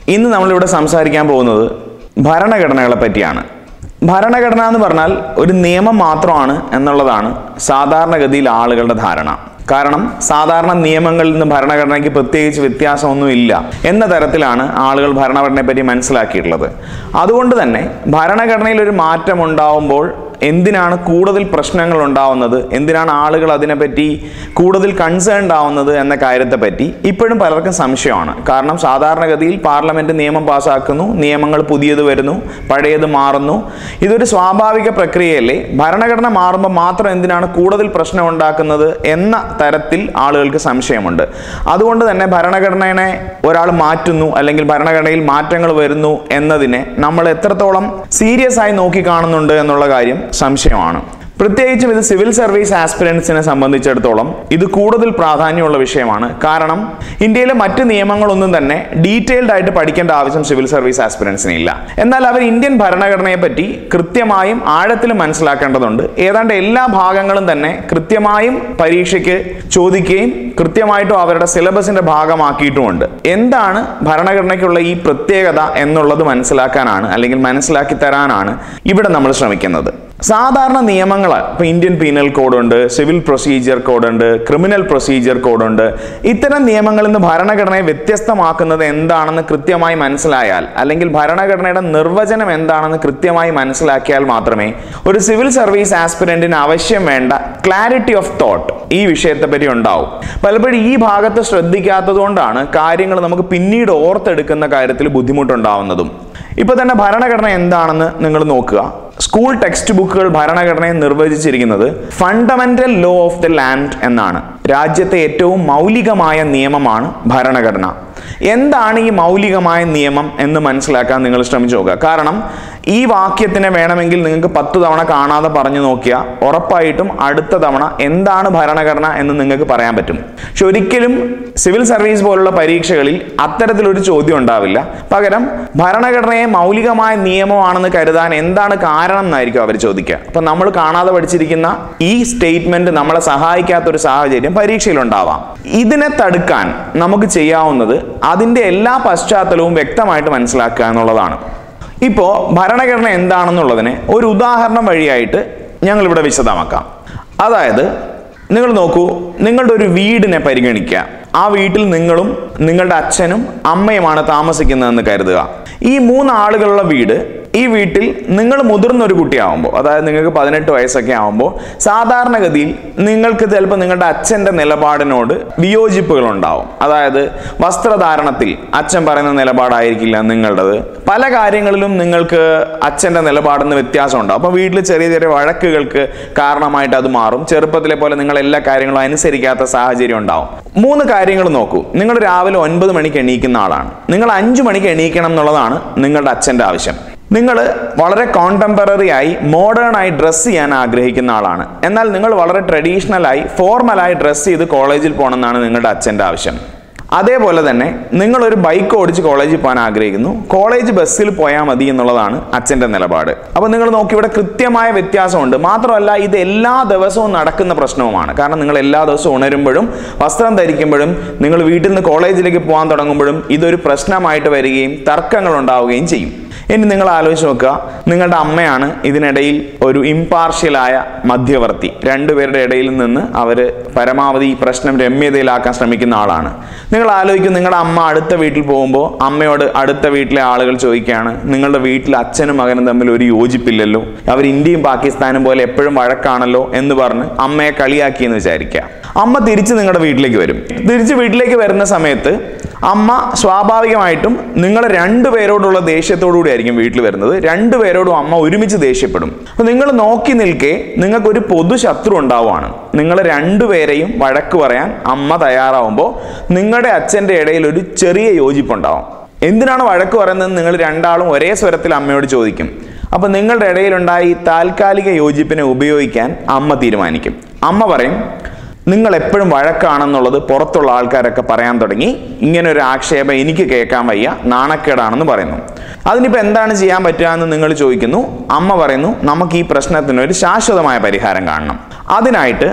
ഇന്ന് നമ്മളിവിടെ സംസാരിക്കാൻ പോകുന്നത് ഭരണഘടനകളെ പറ്റിയാണ് ഭരണഘടന എന്ന് പറഞ്ഞാൽ ഒരു നിയമം മാത്രമാണ് എന്നുള്ളതാണ് സാധാരണഗതിയിൽ ആളുകളുടെ ധാരണ കാരണം സാധാരണ നിയമങ്ങളിൽ നിന്ന് ഭരണഘടനയ്ക്ക് പ്രത്യേകിച്ച് വ്യത്യാസമൊന്നുമില്ല എന്ന തരത്തിലാണ് ആളുകൾ ഭരണഘടനയെ പറ്റി മനസ്സിലാക്കിയിട്ടുള്ളത് അതുകൊണ്ട് തന്നെ ഭരണഘടനയിൽ ഒരു മാറ്റം ഉണ്ടാവുമ്പോൾ എന്തിനാണ് കൂടുതൽ പ്രശ്നങ്ങൾ ഉണ്ടാവുന്നത് എന്തിനാണ് ആളുകൾ അതിനെപ്പറ്റി കൂടുതൽ കൺസേൺഡ് ആവുന്നത് എന്ന കാര്യത്തെപ്പറ്റി ഇപ്പോഴും പലർക്കും സംശയമാണ് കാരണം സാധാരണഗതിയിൽ പാർലമെന്റ് നിയമം പാസ്സാക്കുന്നു നിയമങ്ങൾ പുതിയത് വരുന്നു പഴയത് മാറുന്നു ഇതൊരു സ്വാഭാവിക പ്രക്രിയയല്ലേ ഭരണഘടന മാറുമ്പോൾ മാത്രം എന്തിനാണ് കൂടുതൽ പ്രശ്നം ഉണ്ടാക്കുന്നത് എന്ന തരത്തിൽ ആളുകൾക്ക് സംശയമുണ്ട് അതുകൊണ്ട് തന്നെ ഭരണഘടനയെ ഒരാൾ മാറ്റുന്നു അല്ലെങ്കിൽ ഭരണഘടനയിൽ മാറ്റങ്ങൾ വരുന്നു എന്നതിനെ നമ്മൾ എത്രത്തോളം സീരിയസ് ആയി നോക്കിക്കാണുന്നുണ്ട് എന്നുള്ള കാര്യം സംശയമാണ് പ്രത്യേകിച്ചും ഇത് സിവിൽ സർവീസ് ആസ്പിരൻസിനെ സംബന്ധിച്ചിടത്തോളം ഇത് കൂടുതൽ പ്രാധാന്യമുള്ള വിഷയമാണ് കാരണം ഇന്ത്യയിലെ മറ്റ് നിയമങ്ങളൊന്നും തന്നെ ഡീറ്റെയിൽഡ് ആയിട്ട് പഠിക്കേണ്ട ആവശ്യം സിവിൽ സർവീസ് ആസ്പിരൻസിന് ഇല്ല എന്നാൽ അവർ ഇന്ത്യൻ ഭരണഘടനയെ പറ്റി കൃത്യമായും ആഴത്തിലും മനസ്സിലാക്കേണ്ടതുണ്ട് ഏതാണ്ട് എല്ലാ ഭാഗങ്ങളും തന്നെ കൃത്യമായും പരീക്ഷയ്ക്ക് ചോദിക്കുകയും കൃത്യമായിട്ടും അവരുടെ സിലബസിന്റെ ഭാഗമാക്കിയിട്ടുമുണ്ട് എന്താണ് ഭരണഘടനയ്ക്കുള്ള ഈ പ്രത്യേകത എന്നുള്ളത് മനസ്സിലാക്കാനാണ് അല്ലെങ്കിൽ മനസ്സിലാക്കി തരാനാണ് ഇവിടെ നമ്മൾ ശ്രമിക്കുന്നത് സാധാരണ നിയമങ്ങൾ ഇപ്പൊ ഇന്ത്യൻ പീനൽ കോഡുണ്ട് സിവിൽ പ്രൊസീജിയർ കോഡുണ്ട് ക്രിമിനൽ പ്രൊസീജിയർ കോഡുണ്ട് ഇത്തരം നിയമങ്ങളിൽ നിന്ന് ഭരണഘടനയെ വ്യത്യസ്തമാക്കുന്നത് എന്താണെന്ന് കൃത്യമായി മനസ്സിലായാൽ അല്ലെങ്കിൽ ഭരണഘടനയുടെ നിർവചനം എന്താണെന്ന് കൃത്യമായി മനസ്സിലാക്കിയാൽ മാത്രമേ ഒരു സിവിൽ സർവീസ് ആസ്പിരന്റിന് ആവശ്യം വേണ്ട ക്ലാരിറ്റി ഓഫ് തോട്ട് ഈ വിഷയത്തെ പറ്റി ഉണ്ടാവും പലപ്പോഴും ഈ ഭാഗത്ത് ശ്രദ്ധിക്കാത്തത് കൊണ്ടാണ് കാര്യങ്ങൾ നമുക്ക് പിന്നീട് ഓർത്തെടുക്കുന്ന കാര്യത്തിൽ ബുദ്ധിമുട്ടുണ്ടാവുന്നതും ഇപ്പൊ തന്നെ ഭരണഘടന എന്താണെന്ന് നിങ്ങൾ നോക്കുക സ്കൂൾ ടെക്സ്റ്റ് ബുക്കുകൾ ഭരണഘടനയെ നിർവചിച്ചിരിക്കുന്നത് fundamental law of the land എന്നാണ് രാജ്യത്തെ ഏറ്റവും മൗലികമായ നിയമമാണ് ഭരണഘടന എന്താണ് ഈ മൗലികമായ നിയമം എന്ന് മനസ്സിലാക്കാൻ നിങ്ങൾ ശ്രമിച്ചു നോക്കുക കാരണം ഈ വാക്യത്തിനെ വേണമെങ്കിൽ നിങ്ങൾക്ക് പത്ത് തവണ കാണാതെ പറഞ്ഞു നോക്കിയാൽ ഉറപ്പായിട്ടും അടുത്ത തവണ എന്താണ് ഭരണഘടന എന്ന് നിങ്ങൾക്ക് പറയാൻ പറ്റും പക്ഷെ ഒരിക്കലും സിവിൽ സർവീസ് പോലുള്ള പരീക്ഷകളിൽ അത്തരത്തിലൊരു ചോദ്യം ഉണ്ടാവില്ല പകരം ഭരണഘടനയെ മൗലികമായ നിയമമാണെന്ന് കരുതാൻ എന്താണ് കാരണം എന്നായിരിക്കും അവർ ചോദിക്കുക അപ്പൊ നമ്മൾ കാണാതെ പഠിച്ചിരിക്കുന്ന ഈ സ്റ്റേറ്റ്മെന്റ് നമ്മളെ സഹായിക്കാത്ത ഒരു സാഹചര്യം പരീക്ഷയിൽ ഉണ്ടാവാം ഇതിനെ തടുക്കാൻ നമുക്ക് ചെയ്യാവുന്നത് അതിന്റെ എല്ലാ പശ്ചാത്തലവും വ്യക്തമായിട്ട് മനസ്സിലാക്കുക എന്നുള്ളതാണ് ഇപ്പോൾ ഭരണഘടന എന്താണെന്നുള്ളതിന് ഒരു ഉദാഹരണം വഴിയായിട്ട് ഞങ്ങൾ ഇവിടെ വിശദമാക്കാം അതായത് നിങ്ങൾ നോക്കൂ നിങ്ങളുടെ ഒരു വീടിനെ പരിഗണിക്കുക ആ വീട്ടിൽ നിങ്ങളും നിങ്ങളുടെ അച്ഛനും അമ്മയുമാണ് താമസിക്കുന്നതെന്ന് കരുതുക ഈ മൂന്ന് ആളുകളുള്ള വീട് ഈ വീട്ടിൽ നിങ്ങൾ മുതിർന്ന ഒരു കുട്ടിയാവുമ്പോൾ അതായത് നിങ്ങൾക്ക് പതിനെട്ട് വയസ്സൊക്കെ ആവുമ്പോൾ സാധാരണഗതിയിൽ നിങ്ങൾക്ക് ചിലപ്പോൾ നിങ്ങളുടെ അച്ഛൻ്റെ നിലപാടിനോട് വിയോജിപ്പുകൾ ഉണ്ടാവും അതായത് വസ്ത്രധാരണത്തിൽ അച്ഛൻ പറയുന്ന നിലപാടായിരിക്കില്ല നിങ്ങളുടേത് പല കാര്യങ്ങളിലും നിങ്ങൾക്ക് അച്ഛൻ്റെ നിലപാടിന് വ്യത്യാസം ഉണ്ടാവും അപ്പോൾ വീട്ടിൽ ചെറിയ ചെറിയ വഴക്കുകൾക്ക് കാരണമായിട്ട് അത് മാറും ചെറുപ്പത്തിലെ പോലെ നിങ്ങൾ എല്ലാ കാര്യങ്ങളും അനുസരിക്കാത്ത സാഹചര്യം ഉണ്ടാവും മൂന്ന് കാര്യങ്ങൾ നോക്കൂ നിങ്ങൾ രാവിലെ ഒൻപത് മണിക്ക് എണീക്കുന്ന ആളാണ് നിങ്ങൾ അഞ്ചു മണിക്ക് എണീക്കണം എന്നുള്ളതാണ് നിങ്ങളുടെ അച്ഛൻ്റെ ആവശ്യം നിങ്ങൾ വളരെ കോണ്ടംപററി ആയി മോഡേൺ ആയി ഡ്രസ്സ് ചെയ്യാൻ ആഗ്രഹിക്കുന്ന ആളാണ് എന്നാൽ നിങ്ങൾ വളരെ ട്രഡീഷണൽ ആയി ഫോർമലായി ഡ്രസ്സ് ചെയ്ത് കോളേജിൽ പോകണം എന്നാണ് നിങ്ങളുടെ അച്ഛൻ്റെ ആവശ്യം അതേപോലെ തന്നെ നിങ്ങൾ ഒരു ബൈക്ക് ഓടിച്ച് കോളേജിൽ പോകാൻ ആഗ്രഹിക്കുന്നു കോളേജ് ബസ്സിൽ പോയാൽ മതി എന്നുള്ളതാണ് അച്ഛൻ്റെ നിലപാട് അപ്പോൾ നിങ്ങൾ നോക്കി ഇവിടെ കൃത്യമായ വ്യത്യാസമുണ്ട് മാത്രമല്ല ഇത് എല്ലാ ദിവസവും നടക്കുന്ന പ്രശ്നവുമാണ് കാരണം നിങ്ങൾ എല്ലാ ദിവസവും ഉണരുമ്പോഴും വസ്ത്രം ധരിക്കുമ്പോഴും നിങ്ങൾ വീട്ടിൽ നിന്ന് കോളേജിലേക്ക് പോകാൻ തുടങ്ങുമ്പോഴും ഇതൊരു പ്രശ്നമായിട്ട് വരികയും തർക്കങ്ങൾ ഉണ്ടാവുകയും ചെയ്യും ഇനി നിങ്ങൾ ആലോചിച്ച് നോക്കുക നിങ്ങളുടെ അമ്മയാണ് ഇതിനിടയിൽ ഒരു ഇമ്പാർഷ്യലായ മധ്യവർത്തി രണ്ടുപേരുടെ ഇടയിൽ നിന്ന് അവർ പരമാവധി ഈ പ്രശ്നം രമ്യതയിലാക്കാൻ ശ്രമിക്കുന്ന ആളാണ് നിങ്ങൾ ആലോചിക്കും നിങ്ങളുടെ അമ്മ അടുത്ത വീട്ടിൽ പോകുമ്പോൾ അമ്മയോട് അടുത്ത വീട്ടിലെ ആളുകൾ ചോദിക്കുകയാണ് നിങ്ങളുടെ വീട്ടിൽ അച്ഛനും മകനും തമ്മിൽ ഒരു യോജിപ്പില്ലല്ലോ അവർ ഇന്ത്യയും പാകിസ്ഥാനും പോലെ എപ്പോഴും വഴക്കാണല്ലോ എന്ന് പറഞ്ഞ് അമ്മയെ കളിയാക്കി എന്ന് വിചാരിക്കുക അമ്മ തിരിച്ച് നിങ്ങളുടെ വീട്ടിലേക്ക് വരും തിരിച്ച് വീട്ടിലേക്ക് വരുന്ന സമയത്ത് അമ്മ സ്വാഭാവികമായിട്ടും നിങ്ങൾ രണ്ടുപേരോടുള്ള ദേഷ്യത്തോടു കൂടി ആയിരിക്കും വീട്ടിൽ വരുന്നത് രണ്ടുപേരോടും അമ്മ ഒരുമിച്ച് ദേഷ്യപ്പെടും അപ്പൊ നിങ്ങൾ നോക്കി നിൽക്കെ നിങ്ങൾക്ക് ഒരു പൊതു ശത്രു ഉണ്ടാവുകയാണ് നിങ്ങൾ രണ്ടുപേരെയും വഴക്ക് പറയാൻ അമ്മ തയ്യാറാവുമ്പോൾ നിങ്ങളുടെ അച്ഛൻ്റെ ഇടയിൽ ഒരു ചെറിയ യോജിപ്പുണ്ടാവും എന്തിനാണ് വഴക്ക് പറയുന്നത് നിങ്ങൾ രണ്ടാളും ഒരേ സ്വരത്തിൽ അമ്മയോട് ചോദിക്കും അപ്പൊ നിങ്ങളുടെ ഇടയിലുണ്ടായ ഈ താൽക്കാലിക യോജിപ്പിനെ ഉപയോഗിക്കാൻ അമ്മ തീരുമാനിക്കും അമ്മ പറയും നിങ്ങൾ എപ്പോഴും വഴക്കാണെന്നുള്ളത് പുറത്തുള്ള ആൾക്കാരൊക്കെ പറയാൻ തുടങ്ങി ഇങ്ങനെ ഒരു ആക്ഷേപം എനിക്ക് കേൾക്കാൻ വയ്യ നാണക്കേടാണെന്ന് പറയുന്നു അതിനിപ്പോൾ എന്താണ് ചെയ്യാൻ പറ്റുക എന്ന് നിങ്ങൾ ചോദിക്കുന്നു അമ്മ പറയുന്നു നമുക്ക് ഈ പ്രശ്നത്തിന് ഒരു ശാശ്വതമായ പരിഹാരം കാണണം അതിനായിട്ട്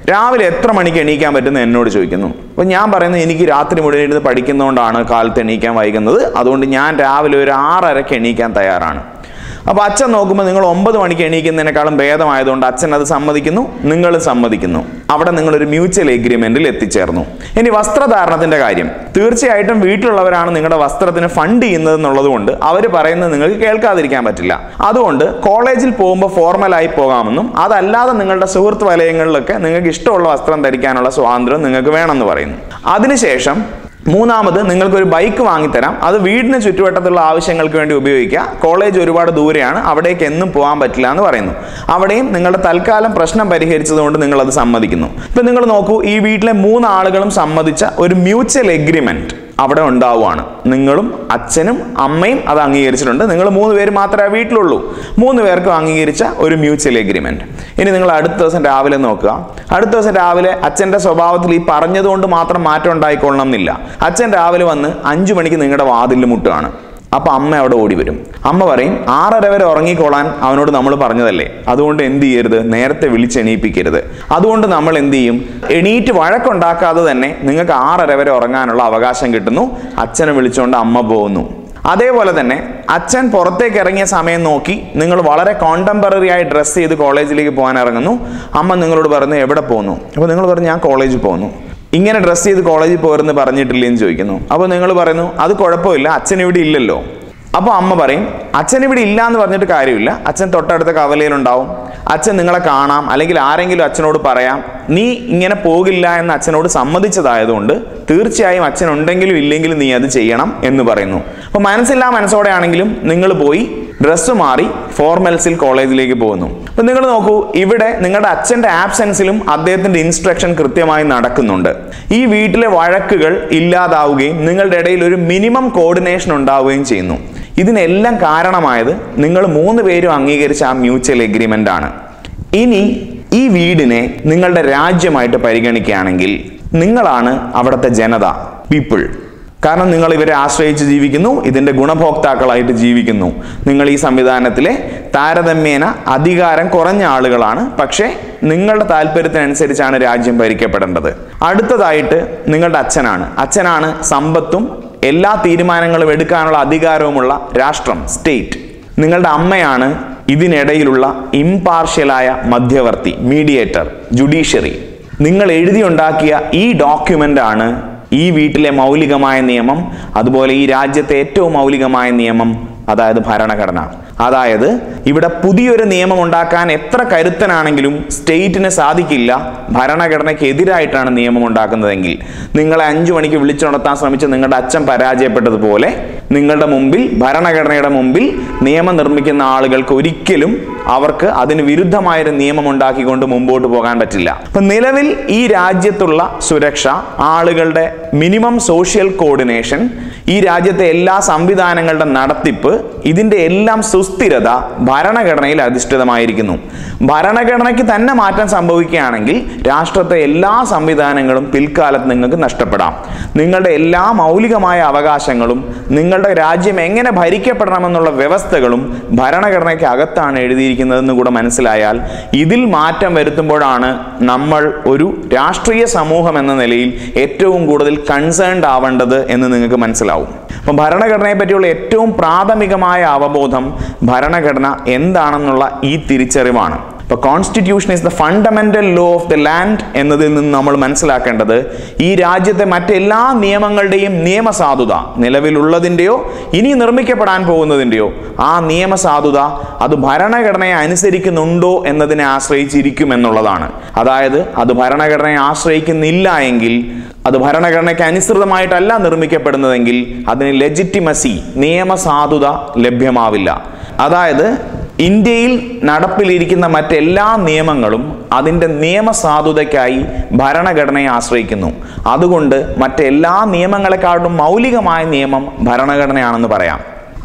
രാവിലെ എത്ര മണിക്ക് എണീക്കാൻ പറ്റുമെന്ന് എന്നോട് ചോദിക്കുന്നു അപ്പോൾ ഞാൻ പറയുന്നത് എനിക്ക് രാത്രി മുഴുവൻ ഇരുന്ന് പഠിക്കുന്നതുകൊണ്ടാണ് കാലത്ത് എണീക്കാൻ വൈകുന്നത് അതുകൊണ്ട് ഞാൻ രാവിലെ ഒരു ആറരയ്ക്ക് എണീക്കാൻ തയ്യാറാണ് അപ്പോൾ അച്ഛൻ നോക്കുമ്പോൾ നിങ്ങൾ ഒമ്പത് മണിക്ക് എണീക്കുന്നതിനേക്കാളും ഭേദമായതുകൊണ്ട് അച്ഛൻ അത് സമ്മതിക്കുന്നു നിങ്ങൾ സമ്മതിക്കുന്നു അവിടെ നിങ്ങൾ ഒരു മ്യൂച്വൽ എഗ്രിമെന്റിൽ എത്തിച്ചേർന്നു ഇനി വസ്ത്രധാരണത്തിന്റെ കാര്യം തീർച്ചയായിട്ടും വീട്ടിലുള്ളവരാണ് നിങ്ങളുടെ വസ്ത്രത്തിന് ഫണ്ട് ചെയ്യുന്നത് എന്നുള്ളത് കൊണ്ട് അവർ പറയുന്നത് നിങ്ങൾക്ക് കേൾക്കാതിരിക്കാൻ പറ്റില്ല അതുകൊണ്ട് കോളേജിൽ പോകുമ്പോൾ ഫോർമലായി പോകാമെന്നും അതല്ലാതെ നിങ്ങളുടെ സുഹൃത്ത് വലയങ്ങളിലൊക്കെ നിങ്ങൾക്ക് ഇഷ്ടമുള്ള വസ്ത്രം ധരിക്കാനുള്ള സ്വാതന്ത്ര്യം നിങ്ങൾക്ക് വേണമെന്ന് പറയുന്നു അതിനുശേഷം മൂന്നാമത് നിങ്ങൾക്കൊരു ബൈക്ക് വാങ്ങിത്തരാം അത് വീടിന് ചുറ്റുവട്ടത്തുള്ള ആവശ്യങ്ങൾക്ക് വേണ്ടി ഉപയോഗിക്കുക കോളേജ് ഒരുപാട് ദൂരെയാണ് അവിടേക്ക് എന്നും പോകാൻ പറ്റില്ല എന്ന് പറയുന്നു അവിടെയും നിങ്ങളുടെ തൽക്കാലം പ്രശ്നം പരിഹരിച്ചതുകൊണ്ട് നിങ്ങൾ അത് സമ്മതിക്കുന്നു ഇപ്പം നിങ്ങൾ നോക്കൂ ഈ വീട്ടിലെ മൂന്ന് ആളുകളും സമ്മതിച്ച ഒരു മ്യൂച്വൽ എഗ്രിമെന്റ് അവിടെ ഉണ്ടാവുകയാണ് നിങ്ങളും അച്ഛനും അമ്മയും അത് അംഗീകരിച്ചിട്ടുണ്ട് നിങ്ങൾ മൂന്ന് പേര് മാത്രമേ വീട്ടിലുള്ളൂ മൂന്ന് പേർക്കും അംഗീകരിച്ച ഒരു മ്യൂച്വൽ എഗ്രിമെന്റ് ഇനി നിങ്ങൾ അടുത്ത ദിവസം രാവിലെ നോക്കുക അടുത്ത ദിവസം രാവിലെ അച്ഛൻ്റെ സ്വഭാവത്തിൽ ഈ പറഞ്ഞതുകൊണ്ട് മാത്രം മാറ്റം ഉണ്ടായിക്കൊള്ളണം എന്നില്ല അച്ഛൻ രാവിലെ വന്ന് അഞ്ചു മണിക്ക് നിങ്ങളുടെ വാതിലിൽ മുട്ടുകയാണ് അപ്പൊ അമ്മ അവിടെ ഓടി വരും അമ്മ പറയും ആറര വരെ ഉറങ്ങിക്കോളാൻ അവനോട് നമ്മൾ പറഞ്ഞതല്ലേ അതുകൊണ്ട് എന്ത് ചെയ്യരുത് നേരത്തെ വിളിച്ചെണീപ്പിക്കരുത് അതുകൊണ്ട് നമ്മൾ എന്ത് ചെയ്യും എണീറ്റ് വഴക്കുണ്ടാക്കാതെ തന്നെ നിങ്ങൾക്ക് ആറര വരെ ഉറങ്ങാനുള്ള അവകാശം കിട്ടുന്നു അച്ഛനെ വിളിച്ചുകൊണ്ട് അമ്മ പോകുന്നു അതേപോലെ തന്നെ അച്ഛൻ പുറത്തേക്ക് ഇറങ്ങിയ സമയം നോക്കി നിങ്ങൾ വളരെ കോണ്ടംപററി ആയി ഡ്രസ്സ് ചെയ്ത് കോളേജിലേക്ക് പോകാൻ ഇറങ്ങുന്നു അമ്മ നിങ്ങളോട് പറഞ്ഞു എവിടെ പോകുന്നു അപ്പോൾ നിങ്ങൾ പറഞ്ഞു ഞാൻ കോളേജിൽ പോകുന്നു ഇങ്ങനെ ഡ്രസ്സ് ചെയ്ത് കോളേജിൽ പോരെന്ന് പറഞ്ഞിട്ടില്ലേ എന്ന് ചോദിക്കുന്നു അപ്പോൾ നിങ്ങൾ പറയുന്നു അത് കുഴപ്പമില്ല അച്ഛൻ ഇവിടെ ഇല്ലല്ലോ അപ്പോൾ അമ്മ പറയും അച്ഛൻ ഇവിടെ ഇല്ല എന്ന് പറഞ്ഞിട്ട് കാര്യമില്ല അച്ഛൻ തൊട്ടടുത്ത കവലയിലുണ്ടാവും അച്ഛൻ നിങ്ങളെ കാണാം അല്ലെങ്കിൽ ആരെങ്കിലും അച്ഛനോട് പറയാം നീ ഇങ്ങനെ പോകില്ല എന്ന് അച്ഛനോട് സമ്മതിച്ചതായതുകൊണ്ട് തീർച്ചയായും അച്ഛൻ ഉണ്ടെങ്കിലും ഇല്ലെങ്കിലും നീ അത് ചെയ്യണം എന്ന് പറയുന്നു അപ്പോൾ മനസ്സില്ലാ മനസ്സോടെ ആണെങ്കിലും നിങ്ങൾ പോയി ഡ്രസ്സ് മാറി ഫോർമൽസിൽ കോളേജിലേക്ക് പോകുന്നു അപ്പൊ നിങ്ങൾ നോക്കൂ ഇവിടെ നിങ്ങളുടെ അച്ഛന്റെ ആബ്സെൻസിലും അദ്ദേഹത്തിന്റെ ഇൻസ്ട്രക്ഷൻ കൃത്യമായി നടക്കുന്നുണ്ട് ഈ വീട്ടിലെ വഴക്കുകൾ ഇല്ലാതാവുകയും നിങ്ങളുടെ ഇടയിൽ ഒരു മിനിമം കോർഡിനേഷൻ ഉണ്ടാവുകയും ചെയ്യുന്നു ഇതിനെല്ലാം കാരണമായത് നിങ്ങൾ മൂന്ന് പേരും അംഗീകരിച്ച ആ മ്യൂച്വൽ എഗ്രിമെന്റ് ആണ് ഇനി ഈ വീടിനെ നിങ്ങളുടെ രാജ്യമായിട്ട് പരിഗണിക്കുകയാണെങ്കിൽ നിങ്ങളാണ് അവിടുത്തെ ജനത പീപ്പിൾ കാരണം നിങ്ങൾ ഇവരെ ആശ്രയിച്ച് ജീവിക്കുന്നു ഇതിന്റെ ഗുണഭോക്താക്കളായിട്ട് ജീവിക്കുന്നു നിങ്ങൾ ഈ സംവിധാനത്തിലെ താരതമ്യേന അധികാരം കുറഞ്ഞ ആളുകളാണ് പക്ഷേ നിങ്ങളുടെ താല്പര്യത്തിനനുസരിച്ചാണ് രാജ്യം ഭരിക്കപ്പെടേണ്ടത് അടുത്തതായിട്ട് നിങ്ങളുടെ അച്ഛനാണ് അച്ഛനാണ് സമ്പത്തും എല്ലാ തീരുമാനങ്ങളും എടുക്കാനുള്ള അധികാരവുമുള്ള രാഷ്ട്രം സ്റ്റേറ്റ് നിങ്ങളുടെ അമ്മയാണ് ഇതിനിടയിലുള്ള ഇംപാർഷ്യലായ മധ്യവർത്തി മീഡിയേറ്റർ ജുഡീഷ്യറി നിങ്ങൾ എഴുതിയുണ്ടാക്കിയ ഈ ഡോക്യുമെന്റ് ആണ് ഈ വീട്ടിലെ മൗലികമായ നിയമം അതുപോലെ ഈ രാജ്യത്തെ ഏറ്റവും മൗലികമായ നിയമം അതായത് ഭരണഘടന അതായത് ഇവിടെ പുതിയൊരു നിയമം ഉണ്ടാക്കാൻ എത്ര കരുത്തനാണെങ്കിലും സ്റ്റേറ്റിന് സാധിക്കില്ല ഭരണഘടനയ്ക്ക് എതിരായിട്ടാണ് നിയമം ഉണ്ടാക്കുന്നതെങ്കിൽ നിങ്ങളെ അഞ്ചു മണിക്ക് വിളിച്ചുണർത്താൻ ശ്രമിച്ച് നിങ്ങളുടെ അച്ഛൻ പരാജയപ്പെട്ടതുപോലെ നിങ്ങളുടെ മുമ്പിൽ ഭരണഘടനയുടെ മുമ്പിൽ നിയമം നിർമ്മിക്കുന്ന ആളുകൾക്ക് ഒരിക്കലും അവർക്ക് അതിന് വിരുദ്ധമായൊരു നിയമം ഉണ്ടാക്കിക്കൊണ്ട് മുമ്പോട്ട് പോകാൻ പറ്റില്ല അപ്പൊ നിലവിൽ ഈ രാജ്യത്തുള്ള സുരക്ഷ ആളുകളുടെ മിനിമം സോഷ്യൽ കോർഡിനേഷൻ ഈ രാജ്യത്തെ എല്ലാ സംവിധാനങ്ങളുടെ നടത്തിപ്പ് ഇതിന്റെ എല്ലാം സുസ്ഥിരത ഭരണഘടനയിൽ അധിഷ്ഠിതമായിരിക്കുന്നു ഭരണഘടനയ്ക്ക് തന്നെ മാറ്റം സംഭവിക്കുകയാണെങ്കിൽ രാഷ്ട്രത്തെ എല്ലാ സംവിധാനങ്ങളും പിൽക്കാലത്ത് നിങ്ങൾക്ക് നഷ്ടപ്പെടാം നിങ്ങളുടെ എല്ലാ മൗലികമായ അവകാശങ്ങളും നിങ്ങളുടെ രാജ്യം എങ്ങനെ ഭരിക്കപ്പെടണമെന്നുള്ള വ്യവസ്ഥകളും ഭരണഘടനയ്ക്ക് അകത്താണ് എഴുതിയിരിക്കുന്നതെന്ന് കൂടെ മനസ്സിലായാൽ ഇതിൽ മാറ്റം വരുത്തുമ്പോഴാണ് നമ്മൾ ഒരു രാഷ്ട്രീയ സമൂഹം എന്ന നിലയിൽ ഏറ്റവും കൂടുതൽ കൺസേൺഡ് ആവേണ്ടത് എന്ന് നിങ്ങൾക്ക് മനസ്സിലാവും അപ്പം ഭരണഘടനയെ പറ്റിയുള്ള ഏറ്റവും പ്രാഥമികമായ അവബോധം ഭരണഘടന എന്താണെന്നുള്ള ഈ തിരിച്ചറിവാണ് ഇപ്പൊ constitution is the fundamental law of the land എന്നതിൽ നിന്ന് നമ്മൾ മനസ്സിലാക്കേണ്ടത് ഈ രാജ്യത്തെ മറ്റെല്ലാ നിയമങ്ങളുടെയും നിയമസാധുത നിലവിലുള്ളതിൻ്റെയോ ഇനി നിർമ്മിക്കപ്പെടാൻ പോകുന്നതിൻ്റെയോ ആ നിയമസാധുത അത് ഭരണഘടനയെ അനുസരിക്കുന്നുണ്ടോ എന്നതിനെ ആശ്രയിച്ചിരിക്കും എന്നുള്ളതാണ് അതായത് അത് ഭരണഘടനയെ ആശ്രയിക്കുന്നില്ല എങ്കിൽ അത് ഭരണഘടനയ്ക്ക് അനുസൃതമായിട്ടല്ല നിർമ്മിക്കപ്പെടുന്നതെങ്കിൽ അതിന് ലെജിറ്റിമസി നിയമസാധുത ലഭ്യമാവില്ല അതായത് ഇന്ത്യയിൽ നടപ്പിലിരിക്കുന്ന മറ്റെല്ലാ നിയമങ്ങളും അതിൻ്റെ നിയമസാധുതയ്ക്കായി ഭരണഘടനയെ ആശ്രയിക്കുന്നു അതുകൊണ്ട് മറ്റെല്ലാ നിയമങ്ങളെക്കാളും മൗലികമായ നിയമം ഭരണഘടനയാണെന്ന് പറയാം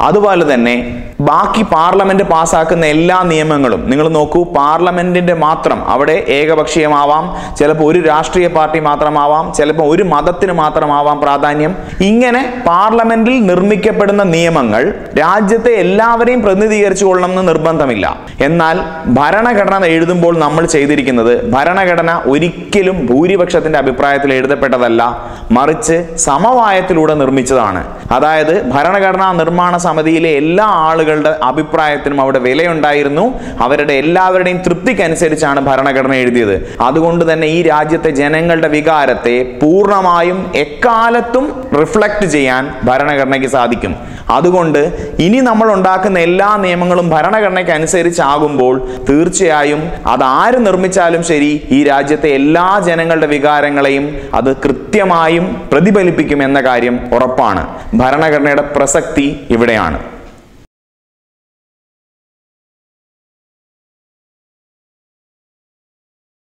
അതുപോലെ തന്നെ ബാക്കി പാർലമെന്റ് പാസ്സാക്കുന്ന എല്ലാ നിയമങ്ങളും നിങ്ങൾ നോക്കൂ പാർലമെന്റിന്റെ മാത്രം അവിടെ ഏകപക്ഷീയമാവാം ചിലപ്പോൾ ഒരു രാഷ്ട്രീയ പാർട്ടി മാത്രമാവാം ചിലപ്പോൾ ഒരു മതത്തിന് മാത്രമാവാം പ്രാധാന്യം ഇങ്ങനെ പാർലമെന്റിൽ നിർമ്മിക്കപ്പെടുന്ന നിയമങ്ങൾ രാജ്യത്തെ എല്ലാവരെയും പ്രതിനിധീകരിച്ചു കൊള്ളണം എന്ന് നിർബന്ധമില്ല എന്നാൽ ഭരണഘടന എഴുതുമ്പോൾ നമ്മൾ ചെയ്തിരിക്കുന്നത് ഭരണഘടന ഒരിക്കലും ഭൂരിപക്ഷത്തിന്റെ അഭിപ്രായത്തിൽ എഴുതപ്പെട്ടതല്ല മറിച്ച് സമവായത്തിലൂടെ നിർമ്മിച്ചതാണ് അതായത് ഭരണഘടനാ നിർമ്മാണ സമിതിയിലെ എല്ലാ ആളുകളുടെ അഭിപ്രായത്തിനും അവിടെ വിലയുണ്ടായിരുന്നു അവരുടെ എല്ലാവരുടെയും തൃപ്തിക്കനുസരിച്ചാണ് ഭരണഘടന എഴുതിയത് അതുകൊണ്ട് തന്നെ ഈ രാജ്യത്തെ ജനങ്ങളുടെ വികാരത്തെ പൂർണ്ണമായും എക്കാലത്തും റിഫ്ലക്റ്റ് ചെയ്യാൻ ഭരണഘടനയ്ക്ക് സാധിക്കും അതുകൊണ്ട് ഇനി നമ്മൾ ഉണ്ടാക്കുന്ന എല്ലാ നിയമങ്ങളും ഭരണഘടനയ്ക്ക് അനുസരിച്ചാകുമ്പോൾ തീർച്ചയായും അത് ആര് നിർമ്മിച്ചാലും ശരി ഈ രാജ്യത്തെ എല്ലാ ജനങ്ങളുടെ വികാരങ്ങളെയും അത് കൃത്യമായും പ്രതിഫലിപ്പിക്കും എന്ന കാര്യം ഉറപ്പാണ് ഭരണഘടനയുടെ പ്രസക്തി ഇവിടെയാണ്